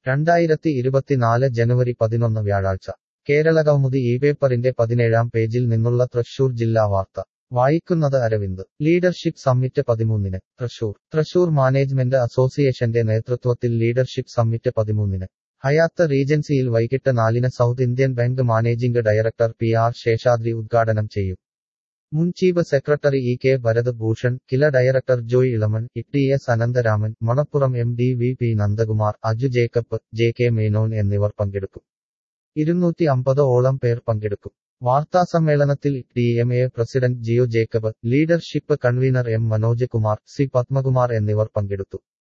രണ്ടായിരത്തി ഇരുപത്തിനാല് ജനുവരി പതിനൊന്ന് വ്യാഴാഴ്ച കേരളകൗമുദി ഈ പേപ്പറിന്റെ പതിനേഴാം പേജിൽ നിന്നുള്ള തൃശൂർ ജില്ലാ വാർത്ത വായിക്കുന്നത് അരവിന്ദ് ലീഡർഷിപ്പ് സമ്മിറ്റ് പതിമൂന്നിന് തൃശൂർ തൃശൂർ മാനേജ്മെന്റ് അസോസിയേഷന്റെ നേതൃത്വത്തിൽ ലീഡർഷിപ്പ് സമ്മിറ്റ് പതിമൂന്നിന് ഹയാത്ത് റീജൻസിയിൽ വൈകിട്ട് നാലിന് South Indian Bank managing director P R Seshadri ഉദ്ഘാടനം ചെയ്യും മുൻ chief secretary E K Bharat Bhushan Kila director Joy Elamon T S Anantharaman Manappuram M D V P Nandakumar Aju Jacob J K Menon എന്നിവർ പങ്കെടുക്കും ഇരുന്നൂറ്റി അമ്പത് ഓളം പേർ പങ്കെടുക്കും വാർത്താസമ്മേളനത്തിൽ D M A president Jio Jacob leadership convener M Manoj Kumar C Padmakumar എന്നിവർ പങ്കെടുത്തു